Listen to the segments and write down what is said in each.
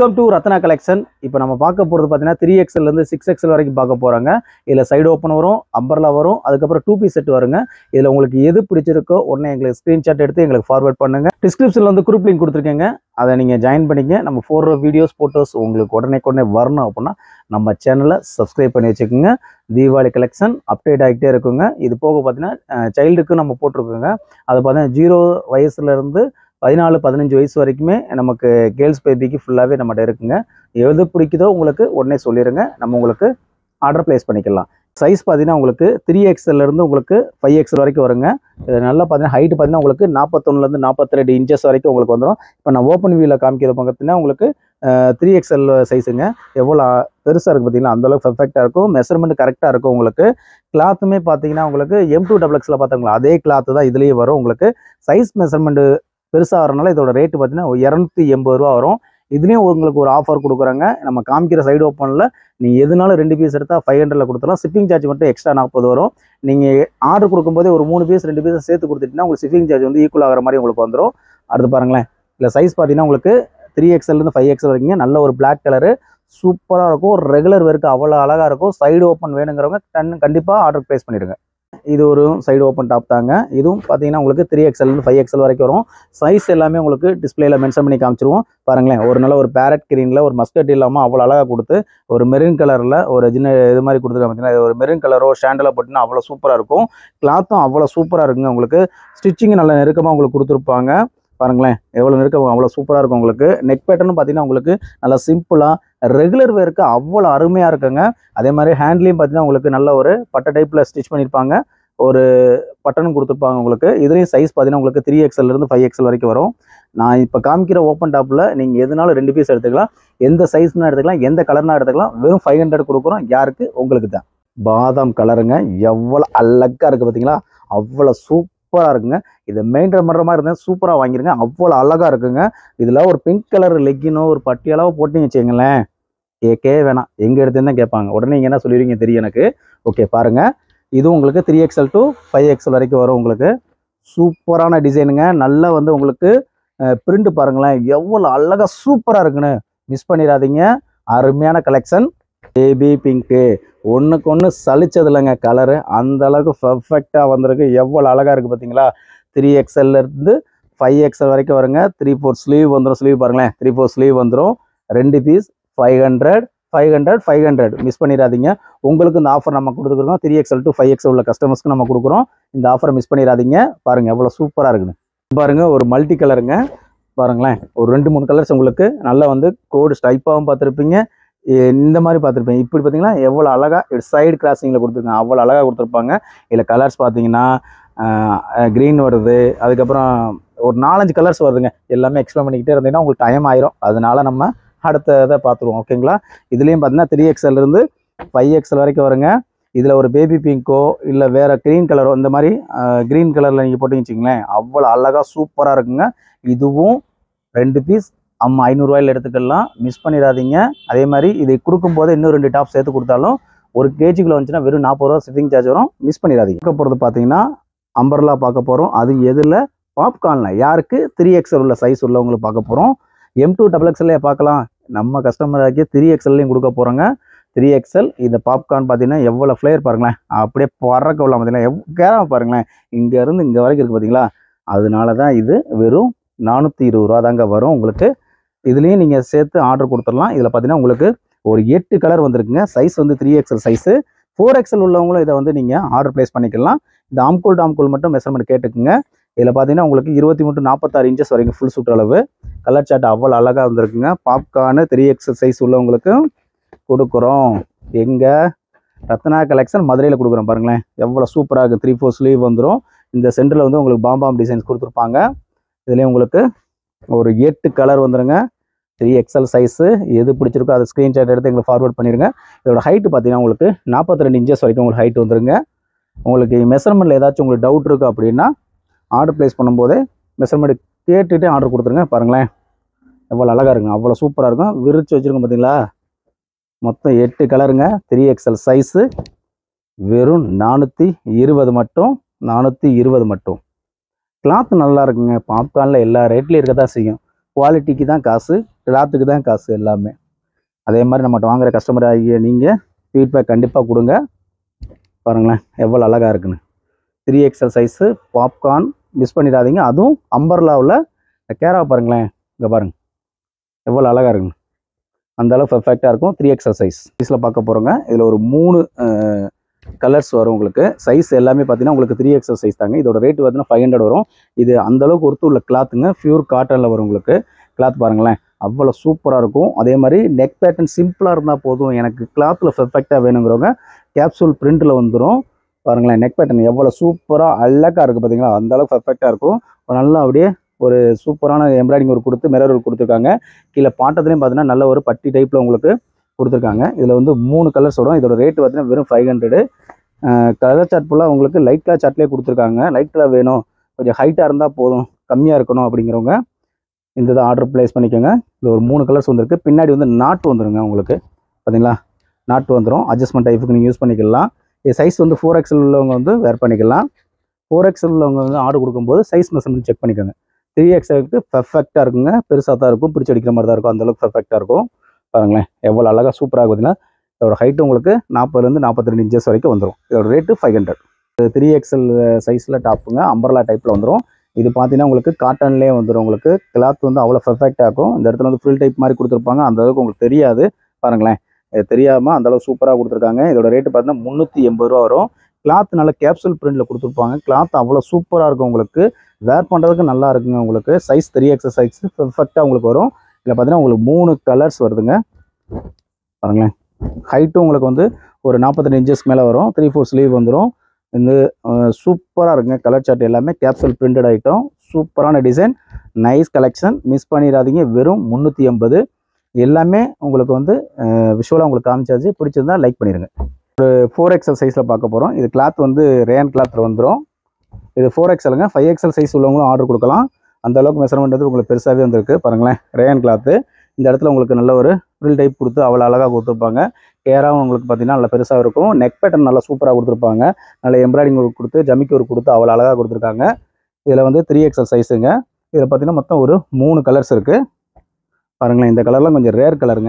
welcome to Ratna collection இப்போ நம்ம பார்க்க போகிறது பார்த்தீங்கன்னா த்ரீ எக்ஸ்எல்லேருந்து சிக்ஸ் எக்ஸ்எல் வரைக்கும் பார்க்க போகிறாங்க இதில் சைடு ஓப்பன் வரும் அம்பர்லா வரும் அதுக்கப்புறம் டூ பீஸ் செட் வருங்க இதில் உங்களுக்கு எது பிடிச்சிருக்கோ உடனே எங்களுக்கு ஸ்க்ரீன்ஷாட் எடுத்து எங்களுக்கு ஃபார்வர்ட் பண்ணுங்க டிஸ்கிரிப்ஷனில் வந்து குரூப் லிங்க் கொடுத்துருக்கேங்க அதை நீங்கள் ஜாயின் பண்ணிக்க நம்ம போடுற வீடியோஸ் ஃபோட்டோஸ் உங்களுக்கு உடனே உடனே வரணும் அப்படின்னா நம்ம சேனலை சப்ஸ்கிரைப் பண்ணி வச்சுக்கோங்க தீபாவளி கலெக்ஷன் அப்டேட் ஆகிட்டே இருக்குங்க இது போக பார்த்தீங்கன்னா சைல்டுக்கு நம்ம போட்டிருக்கோங்க அது பார்த்தீங்கன்னா ஜீரோ வயசுலேருந்து பதினாலு பதினஞ்சு வயசு வரைக்குமே நமக்கு கேர்ள்ஸ் பேபிக்கு ஃபுல்லாகவே நம்மகிட்ட இருக்குங்க எது பிடிக்குதோ உங்களுக்கு உடனே சொல்லிடுங்க நம்ம உங்களுக்கு ஆர்டர் ப்ளேஸ் பண்ணிக்கலாம் சைஸ் பார்த்தீங்கன்னா உங்களுக்கு த்ரீ இருந்து உங்களுக்கு ஃபைவ் எக்ஸ்எல் வரைக்கும் வருங்க இது நல்லா பார்த்தீங்கன்னா ஹைட் பார்த்தீங்கன்னா உங்களுக்கு நாற்பத்தொன்னுலேருந்து நாற்பத்தி ரெண்டு இன்ச்சஸ் வரைக்கும் உங்களுக்கு வந்துடும் இப்போ நான் ஓப்பன் வியூவில் காமிக்கிறது பார்த்தீங்கன்னா உங்களுக்கு த்ரீ எக்ஸ்எல் சைஸுங்க எவ்வளோ பெருசாக இருக்குது பார்த்தீங்கன்னா அந்தளவுக்கு பர்ஃபெக்டாக இருக்கும் மெஷர்மெண்ட் கரெக்டாக இருக்கும் உங்களுக்கு கிளாத்துமே பார்த்தீங்கன்னா உங்களுக்கு எம் டூ டபுள் எக்ஸில் பார்த்தாங்களா அதே கிளாத்து தான் இதுலேயே வரும் உங்களுக்கு சைஸ் மெஷர்மெண்ட் பெருசாக வரனால இதோட ரேட்டு பார்த்தீங்கன்னா இரநூத்தி எண்பது ரூபா வரும் இதுலேயும் உங்களுக்கு ஒரு ஆஃபர் கொடுக்குறாங்க நம்ம காமிக்கிற சைடு ஓப்பனில் நீங்கள் எதுனாலும் ரெண்டு பீஸ் எடுத்தால் ஃபைவ் ஹண்ட்ரட்ல கொடுத்துலாம் ஷிப்பிங் சார்ஜ் மட்டும் எக்ஸ்ட்ரா நாற்பது வரும் நீங்கள் ஆர்டர் கொடுக்கும்போதே ஒரு மூணு பீஸ் ரெண்டு பீஸ் சேர்த்து கொடுத்துட்டீங்கன்னா உங்களுக்கு ஷிப்பிங் சார்ஜ் வந்து ஈக்குவல் ஆகிற மாதிரி உங்களுக்கு வந்துடும் அடுத்து பாருங்களேன் இல்லை சைஸ் பார்த்தீங்கன்னா உங்களுக்கு த்ரீ எக்ஸ்எல்லேருந்து ஃபைவ் எக்ஸ்எல் வரைக்கும் நல்ல ஒரு பிளாக் கலரு சூப்பராக இருக்கும் ரெகுலர் வெருக்கு அவ்வளோ அழகாக இருக்கும் சைடு ஓப்பன் வேணுங்கிறவங்க கண் கண்டிப்பாக ஆர்டர் ப்ளேஸ் பண்ணிடுங்க இது ஒரு சைடு ஓப்பன் டாப் தாங்க இதுவும் பார்த்தீங்கன்னா உங்களுக்கு த்ரீ எக்ஸ்எல்லேருந்து ஃபைவ் எக்ஸ்எல் வரைக்கும் வரும் சைஸ் எல்லாமே உங்களுக்கு டிஸ்பிளேல மென்ஷன் பண்ணி காமிச்சிருவோம் பாருங்களேன் ஒரு நல்ல ஒரு பேரட் கிரீனில் ஒரு மஸ்கட் இல்லாமல் அவ்வளோ அழகாக கொடுத்து ஒரு மெரூன் கலரில் ஒரு சின்ன இது மாதிரி கொடுத்துருக்காங்க பார்த்தீங்கன்னா இது ஒரு மெரூன் கலரோ ஷேண்டலோ போட்டுன்னா அவ்வளோ சூப்பராக இருக்கும் கிளாத்தும் அவ்வளோ சூப்பராக இருக்குங்க உங்களுக்கு ஸ்டிச்சிங் நல்ல நெருக்கமாக உங்களுக்கு கொடுத்துருப்பாங்க பாருங்களேன் எவ்வளோ நெருக்கம் அவ்வளோ சூப்பராக இருக்கும் உங்களுக்கு நெக் பேட்டர்னு பார்த்தீங்கன்னா உங்களுக்கு நல்லா சிம்பிளாக ரெகுலர் வேருக்கு அவ்வளோ அருமையாக இருக்குங்க அதே மாதிரி ஹேண்ட்லேயும் பார்த்தீங்கன்னா உங்களுக்கு நல்ல ஒரு பட்டை டைப்பில் ஸ்டிச் பண்ணியிருப்பாங்க ஒரு பட்டனும் கொடுத்துருப்பாங்க உங்களுக்கு இதுலேயும் சைஸ் பார்த்தீங்கன்னா உங்களுக்கு த்ரீ இருந்து ஃபைவ் எக்ஸ்எல் வரைக்கும் வரும் நான் இப்போ காமிக்கிற ஓப்பன் டாப்பில் நீங்கள் எதுனாலும் ரெண்டு பீஸ் எடுத்துக்கலாம் எந்த சைஸ்னா எடுத்துக்கலாம் எந்த கலர்னா எடுத்துக்கலாம் வெறும் ஃபைவ் ஹண்ட்ரட் கொடுக்குறோம் யாருக்கு உங்களுக்கு தான் பாதாம் கலருங்க எவ்வளோ அழகாக இருக்குது பார்த்தீங்களா அவ்வளோ சூப்பராக இருக்குங்க இதை மெயின்டைன் பண்ணுற மாதிரி இருந்தால் சூப்பராக வாங்கிருங்க அவ்வளோ அழகாக இருக்குங்க இதில் ஒரு பிங்க் கலர் லெக்கினோ ஒரு பட்டியளவு போட்டிங்க வச்சுங்களேன் கேட்கவே வேணாம் எங்கே எடுத்துன்னு தான் கேட்பாங்க உடனே நீங்கள் என்ன சொல்லிடுவீங்க தெரியும் எனக்கு ஓகே பாருங்கள் இது உங்களுக்கு three XL to five XL வரைக்கும் வரும் உங்களுக்கு சூப்பரான டிசைனுங்க நல்லா வந்து உங்களுக்கு பிரிண்ட் பாருங்களேன் எவ்வளோ அழகாக சூப்பராக இருக்குன்னு மிஸ் பண்ணிடாதீங்க அருமையான கலெக்ஷன் பேபி பிங்க்கு ஒன்றுக்கு ஒன்று சலிச்சது இல்லைங்க கலரு அந்த அளவுக்கு பர்ஃபெக்டாக வந்திருக்கு எவ்வளோ அழகாக இருக்குது பார்த்தீங்களா த்ரீ இருந்து ஃபைவ் எக்ஸ்எல் வரைக்கும் வருங்க த்ரீ ஃபோர் ஸ்லீவ் வந்துடும் ஸ்லீவ் பாருங்களேன் த்ரீ ஃபோர் ஸ்லீவ் வந்துடும் ரெண்டு piece five hundred five hundred five hundred miss பண்ணிடாதீங்க உங்களுக்கு இந்த ஆஃபர் நம்ம கொடுத்துருக்கோம் three XL to five XL உள்ள கஸ்டமர்ஸ்க்கு நம்ம கொடுக்குறோம் இந்த ஆஃபரை மிஸ் பண்ணிடாதீங்க பாருங்க எவ்வளோ சூப்பராக இருக்குன்னு பாருங்க ஒரு மல்டி கலருங்க பாருங்களேன் ஒரு ரெண்டு மூணு கலர்ஸ் உங்களுக்கு நல்லா வந்து கோடு ஸ்டைப்பாகவும் பார்த்துருப்பீங்க இந்த மாதிரி பார்த்துருப்பீங்க இப்படி பார்த்தீங்கன்னா எவ்வளோ அழகாக சைடு கிராசிங்கில் கொடுத்துருக்காங்க அவ்வளோ அழகாக கொடுத்துருப்பாங்க இதில் கலர்ஸ் பார்த்தீங்கன்னா க்ரீன் வருது அதுக்கப்புறம் ஒரு நாலஞ்சு கலர்ஸ் வருதுங்க எல்லாமே எக்ஸ்பிளைன் பண்ணிக்கிட்டே இருந்தீங்கன்னா உங்களுக்கு டைம் ஆயிரும் அதனால நம்ம அடுத்த இதை பார்த்துருவோம் ஓகேங்களா இதுலேயும் பார்த்தீங்கன்னா த்ரீ இருந்து ஃபைவ் எக்ஸ்எல் வரைக்கும் வருங்க இதில் ஒரு பேபி பிங்கோ இல்லை வேறு க்ரீன் கலரோ இந்த மாதிரி க்ரீன் கலரில் நீங்கள் போட்டிங்க வச்சிங்களேன் அவ்வளோ அழகாக சூப்பராக இருக்குங்க இதுவும் ரெண்டு பீஸ் அம்மா ஐநூறுரூவாயில் எடுத்துக்கலாம் மிஸ் பண்ணிடாதீங்க அதே மாதிரி இது கொடுக்கும்போது இன்னும் ரெண்டு டாப் சேர்த்து கொடுத்தாலும் ஒரு கேஜிக்குள்ள வந்துச்சுன்னா வெறும் நாற்பது ரூபா ஷிப்பிங் சார்ஜ் வரும் மிஸ் பண்ணிடாதீங்க பார்க்க போகிறது பார்த்தீங்கன்னா அம்பர்லா பார்க்க போகிறோம் அது எதில் பாப்கார்னில் யாருக்கு த்ரீ எக்ஸ்எல் உள்ள சைஸ் உள்ளவங்களுக்கு பார்க்க போகிறோம் எம் டூ டபுள் எக்ஸ்எல்லே பார்க்கலாம் நம்ம கஸ்டமராக்கி த்ரீ எக்ஸ்எல்லையும் கொடுக்க போகிறோங்க த்ரீ எக்ஸ்எல் இந்த பாப்கார்ன் பார்த்தீங்கன்னா எவ்வளோ ஃப்ளேவர் பாருங்களேன் அப்படியே பறக்க விடலாம் பார்த்தீங்கன்னா எவ் கேரளா பாருங்களேன் இங்கேருந்து இங்கே வரைக்கும் இருக்குது பார்த்தீங்களா அதனால தான் இது வெறும் நானூற்றி இருபது ரூபா தாங்க வரும் உங்களுக்கு இதுலேயும் நீங்கள் சேர்த்து ஆர்டர் கொடுத்துடலாம் இதில் பார்த்தீங்கன்னா உங்களுக்கு ஒரு எட்டு கலர் வந்திருக்குங்க சைஸ் வந்து three XL size four XL உள்ளவங்களும் இதை வந்து நீங்கள் ஆர்டர் ப்ளேஸ் பண்ணிக்கலாம் இந்த ஆம்கூல் டாம்கூல் மட்டும் மெஷர்மெண்ட் கேட்டுக்குங்க இதில் பார்த்தீங்கன்னா உங்களுக்கு இருபத்தி மூணு நாற்பத்தாறு இன்ச்சஸ் வரைக்கும் ஃபுல் சுற்று அளவு கலர் சார்ட் அவ்வளோ அழகாக வந்திருக்குங்க பாப்கார்னு த்ரீ எக்ஸ் சைஸ் உள்ளவங்களுக்கு கொடுக்குறோம் எங்கே ரத்னா கலெக்ஷன் மதுரையில் கொடுக்குறோம் பாருங்களேன் எவ்வளோ சூப்பராக இருக்குது த்ரீ ஃபோர் ஸ்லீவ் வந்துடும் இந்த சென்டரில் வந்து உங்களுக்கு பாம்பாம் டிசைன்ஸ் கொடுத்துருப்பாங்க இதுலேயும் உங்களுக்கு ஒரு எட்டு கலர் வந்துருங்க த்ரீ எக்ஸல் சைஸு எது பிடிச்சிருக்கோ அதை ஸ்க்ரீன்ஷாட் எடுத்து எங்களுக்கு ஃபார்வர்ட் பண்ணிடுங்க இதோட ஹைட்டு பார்த்தீங்கன்னா உங்களுக்கு நாற்பத்தி ரெண்டு இன்ச்சஸ் வரைக்கும் உங்களுக்கு ஹைட் வந்துருங்க உங்களுக்கு மெஷர்மெண்ட்டில் ஏதாச்சும் உங்களுக்கு டவுட் இருக்குது அப்படின்னா ஆர்டர் ப்ளேஸ் பண்ணும்போதே மெஷர்மெண்ட் கேட்டுகிட்டே ஆர்டர் கொடுத்துருங்க பாருங்களேன் எவ்வளோ அழகாக இருக்குங்க அவ்வளோ சூப்பராக இருக்கும் விரிச்சு வச்சுருக்கோம் பார்த்தீங்களா மொத்தம் எட்டு கலருங்க த்ரீ எக்ஸல் சைஸு வெறும் நானூற்றி இருபது மட்டும் நானூற்றி இருபது மட்டும் கிளாத் நல்லா இருக்குங்க பாப்கார்னில் எல்லா ரேட்லேயும் இருக்க தான் செய்யும் குவாலிட்டிக்கு தான் காசு கிளாத்துக்கு தான் காசு எல்லாமே அதே மாதிரி நம்மகிட்ட வாங்குற கஸ்டமர் ஆகிய நீங்கள் ஃபீட்பேக் கண்டிப்பாக கொடுங்க பாருங்களேன் எவ்வளோ அழகாக இருக்குன்னு three XL size popcorn miss பண்ணிடாதீங்க அதுவும் அம்பர்லாவில் இந்த கேரா பாருங்களேன் இங்கே பாருங்க எவ்வளோ அழகாக இருக்குங்க அந்த அளவு பெர்ஃபெக்டாக இருக்கும் த்ரீ எக்ஸல் சைஸ் சைஸில் பார்க்க போகிறோங்க இதில் ஒரு மூணு கலர்ஸ் வரும் உங்களுக்கு சைஸ் எல்லாமே பார்த்தீங்கன்னா உங்களுக்கு த்ரீ எக்ஸல் சைஸ் தாங்க இதோட ரேட் பார்த்தீங்கன்னா ஃபைவ் ஹண்ட்ரட் வரும் இது அந்த அளவுக்கு ஒருத்து உள்ள கிளாத்துங்க பியூர் காட்டனில் வரும் உங்களுக்கு கிளாத் பாருங்களேன் அவ்வளோ சூப்பராக இருக்கும் அதே மாதிரி நெக் பேட்டர்ன் சிம்பிளாக இருந்தால் போதும் எனக்கு கிளாத்தில் பெர்ஃபெக்டாக வேணுங்கிறவங்க கேப்சூல் பிரிண்டில் வந்துடும் பாருங்களேன் நெக் பேட்டர்ன் எவ்வளோ சூப்பராக அழகாக இருக்குது பார்த்தீங்களா அந்த அளவுக்கு பெர்ஃபெக்டாக இருக்கும் நல்லா அப்படியே ஒரு சூப்பரான எம்ப்ராய்டிங் ஒரு கொடுத்து மிரர் ஒர்க் கொடுத்துருக்காங்க கீழே பாட்டத்துலேயும் பார்த்தீங்கன்னா நல்ல ஒரு பட்டி டைப்பில் உங்களுக்கு கொடுத்துருக்காங்க இதில் வந்து மூணு கலர்ஸ் வரும் இதோட ரேட் பார்த்தீங்கன்னா வெறும் ஃபைவ் ஹண்ட்ரடு கலர் சார்ட் ஃபுல்லாக உங்களுக்கு லைட் கலர் சார்ட்லேயே கொடுத்துருக்காங்க லைட் கலர் வேணும் கொஞ்சம் ஹைட்டாக இருந்தால் போதும் கம்மியாக இருக்கணும் அப்படிங்கிறவங்க இந்த இதை ஆர்டர் ப்ளேஸ் பண்ணிக்கோங்க இது ஒரு மூணு கலர்ஸ் வந்திருக்கு பின்னாடி வந்து நாட்டு வந்துருங்க உங்களுக்கு பார்த்தீங்களா நாட்டு வந்துடும் அட்ஜஸ்ட்மெண்ட் டைப்புக்கு நீங்கள் யூஸ் பண்ணிக்கலாம் இது சைஸ் வந்து ஃபோர் எக்ஸல் உள்ளவங்க வந்து வேர் பண்ணிக்கலாம் ஃபோர் எக்ஸல் உள்ளவங்க வந்து ஆர்டர் கொடுக்கும்போது சைஸ் மெஷர்மெண்ட் செக் பண்ணிக்கோங்க த்ரீ எக்ஸலுக்கு பெர்ஃபெக்டாக இருக்குங்க பெருசாக தான் இருக்கும் பிடிச்சி அடிக்கிற மாதிரி தான் இருக்கும் அந்தளவுக்கு பெர்ஃபெக்டாக இருக்கும் பாருங்களேன் எவ்வளோ அழகாக சூப்பராக பார்த்தீங்கன்னா இதோட ஹைட்டு உங்களுக்கு நாற்பதுலேருந்து நாற்பத்தி ரெண்டு இன்ச்சஸ் வரைக்கும் வந்துடும் இதோட rate five hundred three XL சைஸில் டாப்புங்க அம்பர்லா டைப்பில் வந்துடும் இது பார்த்தீங்கன்னா உங்களுக்கு காட்டன்லேயே வந்துடும் உங்களுக்கு கிளாத் வந்து அவ்வளோ பெர்ஃபெக்டாக இருக்கும் இந்த இடத்துல வந்து ஃபுல் டைப் மாதிரி கொடுத்துருப்பாங்க அந்த அளவுக்கு உங்களுக்கு தெரியாது பாருங்களேன் இது தெரியாமல் அந்த அளவுக்கு சூப்பராக கொடுத்துருக்காங்க இதோட ரேட்டு பார்த்தீங்கன்னா முந்நூற்றி எண்பது ரூபா வரும் கிளாத் நல்ல கேப்சூல் பிரிண்டில் கொடுத்துருப்பாங்க கிளாத் அவ்வளோ சூப்பராக இருக்கும் உங்களுக்கு வேர் பண்ணுறதுக்கு நல்லா இருக்குங்க உங்களுக்கு சைஸ் த்ரீ எக்ஸல் சைஸ் பெர்ஃபெக்டாக உங்களுக்கு வரும் இதில் பார்த்தீங்கன்னா உங்களுக்கு மூணு கலர்ஸ் வருதுங்க பாருங்களேன் ஹைட்டும் உங்களுக்கு வந்து ஒரு நாற்பத்தெட்டு இன்ச்சஸ் மேலே வரும் த்ரீ ஃபோர் ஸ்லீவ் வந்துடும் இந்த சூப்பராக இருக்குங்க கலர் சார்ட் எல்லாமே கேப்சூல் பிரிண்டட் ஐட்டம் சூப்பரான டிசைன் நைஸ் கலெக்ஷன் மிஸ் பண்ணிடாதீங்க வெறும் முந்நூற்றி எண்பது எல்லாமே உங்களுக்கு வந்து விஷுவலாக உங்களுக்கு காமிச்சாச்சு பிடிச்சிருந்தா லைக் பண்ணிடுங்க ஒரு ஃபோர் எக்ஸல் சைஸில் பார்க்க போகிறோம் இது கிளாத் வந்து ரேன் கிளாத்தில் வந்துடும் இது ஃபோர் எக்ஸலுங்க ஃபைவ் எக்ஸல் சைஸ் உள்ளவங்களும் ஆர்டர் கொடுக்கலாம் அந்த அளவுக்கு மெஷர்மெண்ட் வந்து உங்களுக்கு பெருசாகவே வந்திருக்கு பாருங்களேன் ரேன் கிளாத்து இந்த இடத்துல உங்களுக்கு நல்ல ஒரு ஃப்ரில் டைப் கொடுத்து அவ்வளோ அழகாக கொடுத்துருப்பாங்க கேராகவும் உங்களுக்கு பார்த்தீங்கன்னா நல்லா பெருசாக இருக்கும் நெக் பேட்டர்ன் நல்லா சூப்பராக கொடுத்துருப்பாங்க நல்ல எம்ப்ராய்டிங் ஒர்க் கொடுத்து ஜமிக்கி ஒர்க் கொடுத்து அவ்வளோ அழகாக கொடுத்துருக்காங்க இதில் வந்து த்ரீ எக்ஸல் சைஸுங்க இதில் பார்த்தீங்கன்னா மொத்தம் ஒரு மூணு கலர்ஸ் இருக்குது பாருங்களேன் இந்த கலர்லாம் கொஞ்சம் ரேர் கலருங்க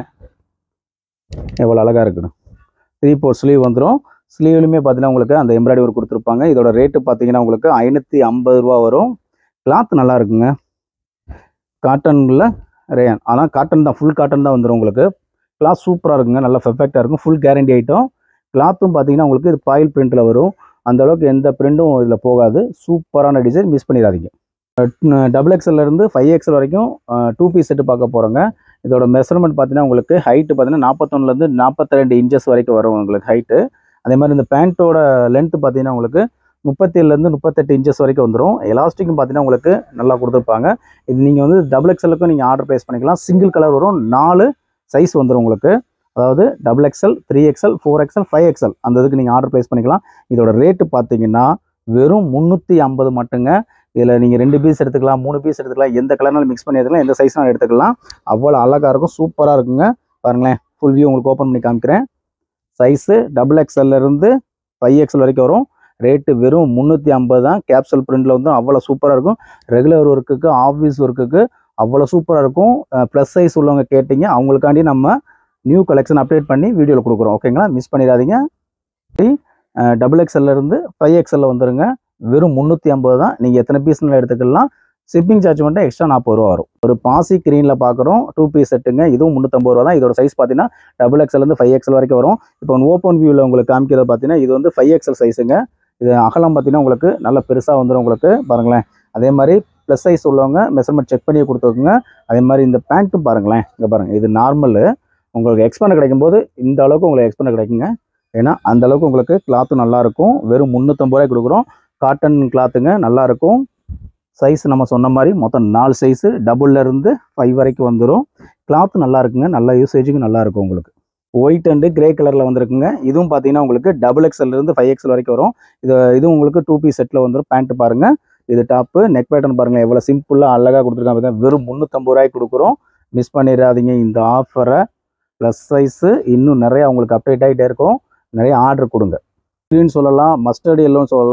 எவ்வளோ அழகாக இருக்குன்னு த்ரீ ஃபோர் ஸ்லீவ் வந்துடும் ஸ்லீவ்லையுமே பார்த்தீங்கன்னா உங்களுக்கு அந்த எம்ப்ராய்டரி ஒர்க் கொடுத்துருப்பாங்க இதோட ரேட்டு பார்த்தீங்கன்னா உங்களுக்கு ஐநூற்றி ஐம்பது ரூபா வரும் கிளாத் நல்லா இருக்குங்க காட்டனில் ரேன் ஆனால் காட்டன் தான் ஃபுல் காட்டன் தான் வந்துடும் உங்களுக்கு கிளாத் சூப்பராக இருக்குங்க நல்லா பெர்ஃபெக்டாக இருக்கும் ஃபுல் கேரண்டி ஐட்டம் கிளாத்தும் பார்த்தீங்கன்னா உங்களுக்கு இது பாயில் பிரிண்டில் வரும் அந்த அளவுக்கு எந்த பிரிண்ட்டும் இதில் போகாது சூப்பரான டிசைன் மிஸ் பண்ணிடாதீங்க டபுள் எக்ஸ்எல்லேருந்து ஃபைவ் எக்ஸ்எல் வரைக்கும் டூ பீஸ் செட்டு பார்க்க போகிறோங்க இதோட மெஷர்மெண்ட் பார்த்தீங்கன்னா உங்களுக்கு ஹைட்டு பார்த்தீங்கன்னா நாற்பத்தொன்னுலேருந்து நாற்பத்தி ரெண்டு இன்ச்சஸ் வரைக்கும் வரும் உங்களுக்கு ஹைட்டு அதே மாதிரி இந்த பேண்ட்டோட லென்த்து பார்த்தீங்கன்னா உங்களுக்கு முப்பத்தேழுலேருந்து முப்பத்தெட்டு இன்ச்சஸ் வரைக்கும் வந்துடும் எலாஸ்டிக்கும் பார்த்தீங்கன்னா உங்களுக்கு நல்லா கொடுத்துருப்பாங்க இது நீங்கள் வந்து டபுள் எக்ஸ்எலுக்கும் நீங்கள் ஆர்டர் ப்ளேஸ் பண்ணிக்கலாம் சிங்கிள் கலர் வரும் நாலு சைஸ் வந்துடும் உங்களுக்கு அதாவது double XL three XL four XL five XL அந்த இதுக்கு நீங்கள் ஆர்டர் ப்ளேஸ் பண்ணிக்கலாம் இதோட ரேட்டு பார்த்தீங்கன்னா வெறும் முந்நூற்றி ஐம்பது மட்டுங்க இதில் நீங்கள் ரெண்டு பீஸ் எடுத்துக்கலாம் மூணு பீஸ் எடுத்துக்கலாம் எந்த கலர்னாலும் மிக்ஸ் பண்ணி எடுத்துக்கலாம் எந்த சைஸ்னாலும் எடுத்துக்கலாம் அவ்வளோ அழகாக இருக்கும் சூப்பராக இருக்குங்க பாருங்களேன் ஃபுல் வியூ உங்களுக்கு ஓப்பன் பண்ணி காமிக்கிறேன் சைஸு டபுள் இருந்து ஃபைவ் எக்ஸ்எல் வரைக்கும் வரும் ரேட்டு வெறும் முந்நூற்றி ஐம்பது தான் கேப்சல் பிரிண்டில் வந்து அவ்வளோ சூப்பராக இருக்கும் ரெகுலர் ஒர்க்குக்கு ஆஃபீஸ் ஒர்க்குக்கு அவ்வளோ சூப்பராக இருக்கும் ப்ளஸ் சைஸ் உள்ளவங்க கேட்டிங்க அவங்களுக்காண்டி நம்ம நியூ கலெக்ஷன் அப்டேட் பண்ணி வீடியோவில் கொடுக்குறோம் ஓகேங்களா மிஸ் பண்ணிடாதீங்க டபுள் இருந்து ஃபைவ் எக்ஸ்எல்ல வந்துருங்க வெறும் முந்நூற்றி ஐம்பது தான் நீங்கள் எத்தனை பீஸ்னாலும் எடுத்துக்கலாம் ஷிப்பிங் சார்ஜ் மட்டும் எக்ஸ்ட்ரா நாற்பது ரூபா வரும் ஒரு பாசி க்ரீனில் பார்க்குறோம் டூ பீஸ் செட்டுங்க இதுவும் முந்நூற்றம்பது ரூபா தான் இதோட சைஸ் பார்த்தீங்கன்னா டபுள் எக்ஸ்எல்லேருந்து ஃபைவ் எக்ஸ்எல் வரைக்கும் வரும் இப்போ ஓப்பன் வியூவில் உங்களுக்கு காமிக்கிறது பார்த்தீங்கன்னா இது வந்து ஃபைவ் எக்ஸ்எல் சைஸுங்க இது அகலம் பார்த்தீங்கன்னா உங்களுக்கு நல்ல பெருசாக வந்துடும் உங்களுக்கு பாருங்களேன் அதே மாதிரி ப்ளஸ் சைஸ் உள்ளவங்க மெஷர்மெண்ட் செக் பண்ணி கொடுத்துருக்குங்க அதே மாதிரி இந்த பேண்ட்டும் பாருங்களேன் இங்கே பாருங்கள் இது நார்மலு உங்களுக்கு எக்ஸ்பெண்ட் கிடைக்கும்போது இந்த அளவுக்கு உங்களுக்கு எக்ஸ்பெண்ட் கிடைக்குங்க ஏன்னா அந்த அளவுக்கு உங்களுக்கு கிளாத்தும் நல்லாயிருக்கும் வெறும் முந்நூற்றம்பது ரூபாய் கொடுக்குறோம் காட்டன் கிளாத்துங்க நல்லாயிருக்கும் சைஸ் நம்ம சொன்ன மாதிரி மொத்தம் நாலு சைஸு இருந்து ஃபைவ் வரைக்கும் வந்துடும் கிளாத் நல்லா இருக்குங்க நல்ல யூசேஜுக்கு நல்லா இருக்கும் உங்களுக்கு ஒயிட் அண்டு கிரே கலரில் வந்திருக்குங்க இதுவும் பார்த்தீங்கன்னா உங்களுக்கு டபுள் இருந்து ஃபைவ் எக்ஸ்எல் வரைக்கும் வரும் இது இதுவும் உங்களுக்கு டூ பீஸ் செட்டில் வந்துடும் பேண்ட்டு பாருங்கள் இது டாப்பு நெக் பேட்டர்ன் பாருங்கள் எவ்வளோ சிம்பிளாக அழகாக கொடுத்துருக்காங்க பார்த்தீங்கன்னா வெறும் முந்நூற்றம்பது ரூபாய்க்கு கொடுக்குறோம் மிஸ் பண்ணிடாதீங்க இந்த ஆஃபரை ப்ளஸ் சைஸு இன்னும் நிறைய உங்களுக்கு அப்டேட் ஆகிட்டே இருக்கும் நிறைய ஆர்டர் கொடுங்க க்ரீன் சொல்லலாம் மஸ்டர்ட் எல்லோன்னு சொல்லலாம்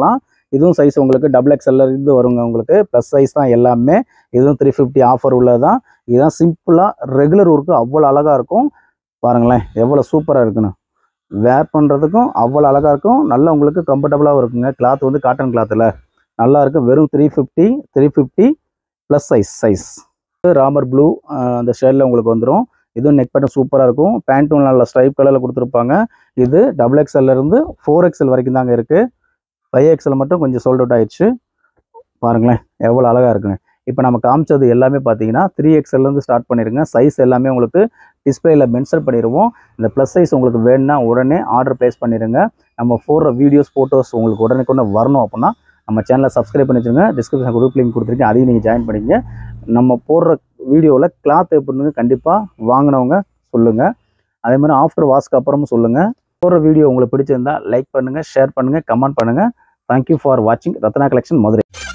இதுவும் சைஸ் உங்களுக்கு டபுள் எக்ஸ்எல்ல இருந்து வருங்க உங்களுக்கு ப்ளஸ் சைஸ் தான் எல்லாமே இதுவும் த்ரீ ஃபிஃப்டி ஆஃபர் உள்ளது தான் இதுதான் சிம்பிளாக ரெகுலர் ஒர்க்கு அவ்வளோ அழகாக இருக்கும் பாருங்களேன் எவ்வளோ சூப்பராக இருக்குன்னு வேர் பண்ணுறதுக்கும் அவ்வளோ அழகாக இருக்கும் நல்லா உங்களுக்கு கம்ஃபர்டபுளாகவும் இருக்குங்க கிளாத் வந்து காட்டன் கிளாத்தில் நல்லா இருக்கும் வெறும் three fifty three fifty plus size size Ramar blue அந்த ஷேடில் உங்களுக்கு வந்துடும் இதுவும் நெக் பேட்டர்ன் சூப்பராக இருக்கும் பேண்ட்டும் நல்ல ஸ்ட்ரைப் கலரில் கொடுத்துருப்பாங்க இது டபுள் எக்ஸ்எல்ல இருந்து ஃபோர் எக்ஸ்எல் வரைக்கும் தாங்க இருக்குது ஃபைவ் எக்ஸ்எல் மட்டும் கொஞ்சம் சோல்ட் அவுட் ஆயிடுச்சு பாருங்களேன் எவ்வளோ அழகாக இருக்குங்க இப்போ நம்ம காமிச்சது எல்லாமே பார்த்தீங்கன்னா த்ரீ எக்ஸ்எல்லேருந்து ஸ்டார்ட் பண்ணிடுங்க சைஸ் எல்லாமே உங்களுக்கு டிஸ்பிளேல மென்ஷன் பண்ணிடுவோம் இந்த ப்ளஸ் சைஸ் உங்களுக்கு வேணும்னா உடனே ஆர்டர் ப்ளேஸ் பண்ணிடுங்க நம்ம போடுற வீடியோஸ் ஃபோட்டோஸ் உங்களுக்கு உடனே கொண்டு வரணும் அப்படின்னா நம்ம சேனலை சப்ஸ்கிரைப் பண்ணி வச்சுருங்க டிஸ்கிரிப்ஷன் குரூப் லிங்க் கொடுத்துருக்கேன் அதையும் நீங்கள் ஜாயின் பண்ணிக்கங்க நம்ம போடுற வீடியோவில் கிளாத் எப்படின்னு கண்டிப்பாக வாங்கினவங்க சொல்லுங்கள் அதே மாதிரி ஆஃப்டர் வாஷ்க்கு அப்புறமும் சொல்லுங்கள் போடுற வீடியோ உங்களுக்கு பிடிச்சிருந்தா லைக் பண்ணுங்கள் ஷேர் பண்ணுங்கள் கமெண்ட் பண்ணுங்கள் தேங்க்யூ ஃபார் வாட்சிங் ரத்னா கலெக்ஷன் மதுரை